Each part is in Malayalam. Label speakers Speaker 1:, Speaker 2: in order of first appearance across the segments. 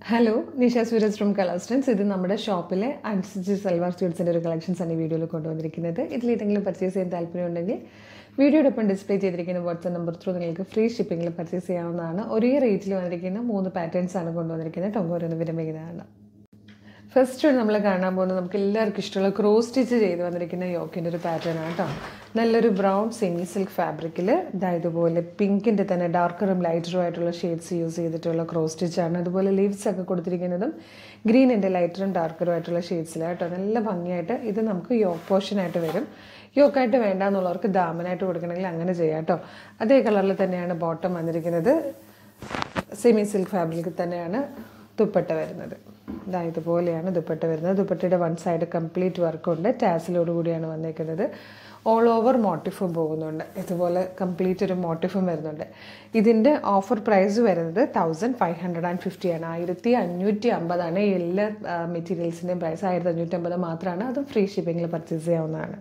Speaker 1: ഹലോ നിഷ സൂരജ് ഫ്രം കളർസ്റ്റൻസ് ഇത് നമ്മുടെ ഷോപ്പിലെ അൺസ്റ്റിച്ച് സൽവാർ സ്യൂട്ട്സിൻ്റെ ഒരു കളക്ഷൻസ് ആണ് ഈ വീഡിയോയിൽ കൊണ്ടുവന്നിരിക്കുന്നത് ഇതിലേതെങ്കിലും പർച്ചേസ് ചെയ്യാൻ താല്പര്യമുണ്ടെങ്കിൽ വീഡിയോടൊപ്പം ഡിസ്പ്ലേ ചെയ്തിരിക്കുന്ന വാട്സ്ആപ്പ് നമ്പർ ത്രൂ നിങ്ങൾക്ക് ഫ്രീ ഷിപ്പിംഗിൽ പർച്ചേസ് ചെയ്യാവുന്നതാണ് ഒരേ റേറ്റിൽ വന്നിരിക്കുന്ന മൂന്ന് പാറ്റേൺസ് ആണ് കൊണ്ടുവന്നിരിക്കുന്നത് ടൊങ്കോരെന്ന് വിരമിക്കുന്നതാണ് ഫസ്റ്റ് നമ്മൾ കാണാൻ പോകുന്നത് നമുക്ക് എല്ലാവർക്കും ഇഷ്ടമുള്ള ക്രോസ് സ്റ്റിച്ച് ചെയ്ത് വന്നിരിക്കുന്ന യോക്കിൻ്റെ ഒരു പാറ്റേൺ ആണ് കേട്ടോ നല്ലൊരു ബ്രൗൺ സെമി സിൽക്ക് ഫാബ്രിക്കിൽ ഇതാ ഇതുപോലെ പിങ്കിൻ്റെ തന്നെ ഡാർക്കറും ലൈറ്ററും ആയിട്ടുള്ള ഷെയ്ഡ്സ് യൂസ് ചെയ്തിട്ടുള്ള ക്രോസ് സ്റ്റിച്ചാണ് അതുപോലെ ലീവ്സ് ഒക്കെ കൊടുത്തിരിക്കുന്നതും ഗ്രീനിൻ്റെ ലൈറ്ററും ഡാർക്കറും ആയിട്ടുള്ള ഷെയ്ഡ്സിലാണ് കേട്ടോ നല്ല ഭംഗിയായിട്ട് ഇത് നമുക്ക് യോക്ക് പോർഷനായിട്ട് വരും യോക്കായിട്ട് വേണ്ട എന്നുള്ളവർക്ക് ദാമനായിട്ട് കൊടുക്കണമെങ്കിൽ അങ്ങനെ ചെയ്യാം കേട്ടോ അതേ കളറിൽ തന്നെയാണ് ബോട്ടം വന്നിരിക്കുന്നത് സെമി സിൽക്ക് ഫാബ്രിക്കിൽ തന്നെയാണ് ദുപ്പട്ട വരുന്നത് ഇതാ ഇതുപോലെയാണ് ദുപ്പട്ട വരുന്നത് ദുപ്പട്ടയുടെ വൺ സൈഡ് കംപ്ലീറ്റ് വർക്കുണ്ട് ടാസിലോട് കൂടിയാണ് വന്നേക്കുന്നത് ഓൾ ഓവർ മോട്ടിഫും പോകുന്നുണ്ട് ഇതുപോലെ കംപ്ലീറ്റ് ഒരു മോട്ടിഫും വരുന്നുണ്ട് ഇതിൻ്റെ ഓഫർ പ്രൈസ് വരുന്നത് thousand five hundred and fifty ആണ് ആയിരത്തി അഞ്ഞൂറ്റി അമ്പതാണ് എല്ലാ മെറ്റീരിയൽസിൻ്റെയും പ്രൈസ് ആയിരത്തി അഞ്ഞൂറ്റി അമ്പത് മാത്രമാണ് അതും ഫ്രീ ഷിപ്പിങ്ങിൽ പർച്ചേസ് ചെയ്യാവുന്നതാണ്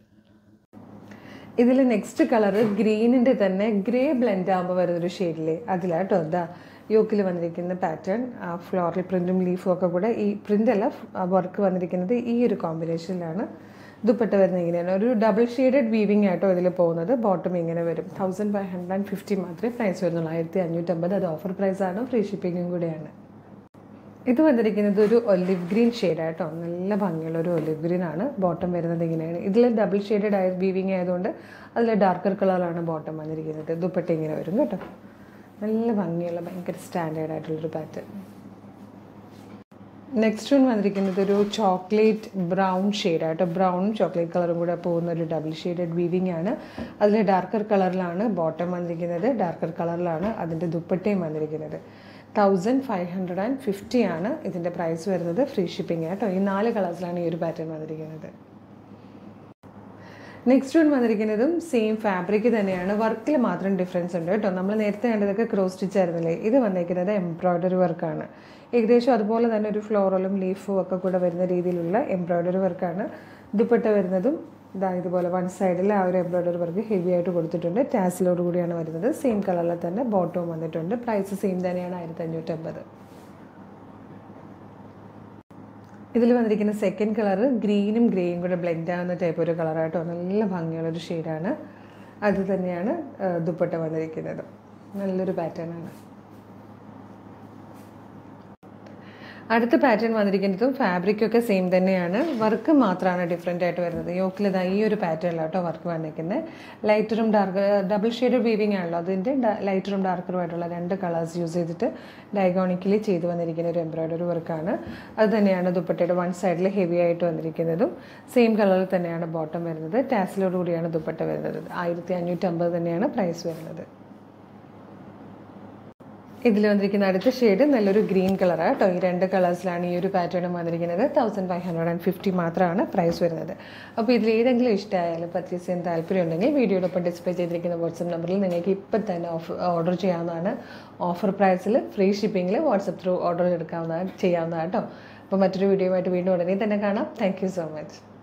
Speaker 1: ഇതിൽ നെക്സ്റ്റ് കളറ് ഗ്രീനിൻ്റെ തന്നെ ഗ്രേ ബ്ലെൻഡ് ആകുമ്പോൾ വരുന്നൊരു ഷെയ്ഡില്ലേ അതിലാട്ടോ എന്താ യോക്കിൽ വന്നിരിക്കുന്ന പാറ്റേൺ ഫ്ലോറൽ പ്രിൻറ്റും ലീഫും ഒക്കെ കൂടെ ഈ പ്രിൻ്റ് അല്ല വർക്ക് വന്നിരിക്കുന്നത് ഈ ഒരു കോമ്പിനേഷനിലാണ് ദുപ്പട്ട വരുന്നത് ഇങ്ങനെയാണ് ഒരു ഡബിൾ ഷെയ്ഡഡ് വീവിംഗ് ആയിട്ടോ ഇതിൽ പോകുന്നത് ബോട്ടം ഇങ്ങനെ വരും thousand five hundred and fifty മാത്രമേ പ്രൈസ് വരുന്നുള്ളൂ ആയിരത്തി അഞ്ഞൂറ്റമ്പത് അത് ഓഫർ പ്രൈസാണ് ഫ്രീ ഷിപ്പിങ്ങും കൂടെയാണ് ഇത് വന്നിരിക്കുന്നത് ഒരു ഒലിവ് ഗ്രീൻ ഷെയ്ഡായിട്ടോ നല്ല ഭംഗിയുള്ള ഒരു ഒലിവ് ഗ്രീൻ ആണ് ബോട്ടം വരുന്നത് ഇങ്ങനെയാണ് ഇതിൽ ഡബിൾ ഷെയ്ഡഡ് ആയ വീവിങ് ആയതുകൊണ്ട് അതിൽ ഡാർക്കർ കളറിലാണ് ബോട്ടം വന്നിരിക്കുന്നത് ദുപ്പട്ട ഇങ്ങനെ വരും കേട്ടോ നല്ല ഭംഗിയുള്ള ഭയങ്കര സ്റ്റാൻഡേർഡ് ആയിട്ടുള്ളൊരു പാറ്റേൺ നെക്സ്റ്റ് വൺ വന്നിരിക്കുന്നത് ഒരു ചോക്ലേറ്റ് ബ്രൗൺ ഷെയ്ഡായിട്ട് ബ്രൗണും ചോക്ലേറ്റ് കളറും കൂടെ പോകുന്ന ഒരു ഡബിൾ ഷെയ്ഡഡ് വീവിംഗ് ആണ് അതിൽ ഡാർക്കർ കളറിലാണ് ബോട്ടം വന്നിരിക്കുന്നത് ഡാർക്കർ കളറിലാണ് അതിൻ്റെ ദുപ്പട്ടയും വന്നിരിക്കുന്നത് thousand five hundred and fifty ആണ് ഇതിൻ്റെ പ്രൈസ് വരുന്നത് ഫ്രീ ഷിപ്പിംഗ് കേട്ടോ ഈ നാല് കളേഴ്സിലാണ് ഈ ഒരു പാറ്റേൺ വന്നിരിക്കുന്നത് നെക്സ്റ്റ് വൺ വന്നിരിക്കുന്നതും സെയിം ഫാബ്രിക് തന്നെയാണ് വർക്കിൽ മാത്രം ഡിഫറൻസ് ഉണ്ട് കേട്ടോ നമ്മൾ നേരത്തെ കണ്ടതൊക്കെ ക്രോസ് സ്റ്റിച്ച് ആയിരുന്നില്ലേ ഇത് വന്നിരിക്കുന്നത് എംബ്രോയ്ഡറി വർക്കാണ് ഏകദേശം അതുപോലെ തന്നെ ഒരു ഫ്ലോറലും ലീഫും ഒക്കെ കൂടെ വരുന്ന രീതിയിലുള്ള എംബ്രോയ്ഡറി വർക്കാണ് ദുപ്പട്ട വരുന്നതും ഇതാ ഇതുപോലെ വൺ സൈഡിൽ ആ ഒരു എംബ്രോയ്ഡറി വർക്ക് ഹെവി ആയിട്ട് കൊടുത്തിട്ടുണ്ട് ടാസിലോട് കൂടിയാണ് വരുന്നത് സെയിം കളറിൽ തന്നെ ബോട്ടവും വന്നിട്ടുണ്ട് പ്രൈസ് സെയിം തന്നെയാണ് ആയിരത്തി അഞ്ഞൂറ്റമ്പത് ഇതിൽ വന്നിരിക്കുന്ന സെക്കൻഡ് കളർ ഗ്രീനും ഗ്രേയും കൂടെ ബ്ലെൻഡ് ആവുന്ന ടൈപ്പ് ഒരു കളറായിട്ടോ നല്ല ഭംഗിയുള്ളൊരു ഷെയ്ഡാണ് അത് തന്നെയാണ് ദുപ്പട്ട വന്നിരിക്കുന്നത് നല്ലൊരു പാറ്റേൺ ആണ് അടുത്ത പാറ്റേൺ വന്നിരിക്കുന്നതും ഫാബ്രിക്കൊക്കെ സെയിം തന്നെയാണ് വർക്ക് മാത്രമാണ് ഡിഫറെൻ്റ് ആയിട്ട് വരുന്നത് യോക്കിൽ ഇതാ ഈ ഒരു പാറ്റേണിലാട്ടോ വർക്ക് വന്നിരിക്കുന്നത് ലൈറ്ററും ഡാർക്ക് ഡബിൾ ഷെയ്ഡ് വീവിംഗ് ആണല്ലോ അതിൻ്റെ ലൈറ്ററും ഡാർക്കറും ആയിട്ടുള്ള രണ്ട് കളേഴ്സ് യൂസ് ചെയ്തിട്ട് ഡയഗോണിക്കലി ചെയ്ത് വന്നിരിക്കുന്ന ഒരു എംബ്രോയ്ഡറി വർക്കാണ് അത് തന്നെയാണ് ദുപ്പട്ടയുടെ വൺ സൈഡിൽ ഹെവി ആയിട്ട് വന്നിരിക്കുന്നതും സെയിം കളറിൽ തന്നെയാണ് ബോട്ടം വരുന്നത് ടാസിലോട് കൂടിയാണ് ദുപ്പട്ട വരുന്നത് ആയിരത്തി അഞ്ഞൂറ്റമ്പത് തന്നെയാണ് പ്രൈസ് വരുന്നത് ഇതിൽ വന്നിരിക്കുന്ന അടുത്ത ഷെയ്ഡ് നല്ലൊരു ഗ്രീൻ കളറാണ് കേട്ടോ ഈ രണ്ട് കളേഴ്സിലാണ് ഈ ഒരു പാറ്റേണും വന്നിരിക്കുന്നത് thousand five hundred and fifty മാത്രമാണ് പ്രൈസ് വരുന്നത് അപ്പോൾ ഇതിൽ ഏതെങ്കിലും ഇഷ്ടമായാലും പർച്ചേസ് ചെയ്യാൻ താല്പര്യം ഉണ്ടെങ്കിൽ വീഡിയോടൊപ്പം ഡിസ്പ്ലേ ചെയ്തിരിക്കുന്ന വാട്സപ്പ് നമ്പറിൽ നിങ്ങൾക്ക് ഇപ്പം തന്നെ ഓഫ് ഓർഡർ ചെയ്യാവുന്നതാണ് ഓഫർ പ്രൈസിൽ ഫ്രീ ഷിപ്പിങ്ങിൽ വാട്സപ്പ് ത്രൂ ഓർഡർ എടുക്കാവുന്നതാണ് ചെയ്യാവുന്നതാണ് കേട്ടോ അപ്പോൾ മറ്റൊരു വീഡിയോയുമായിട്ട് വീണ്ടും ഉടനെ തന്നെ കാണാം താങ്ക് സോ മച്ച്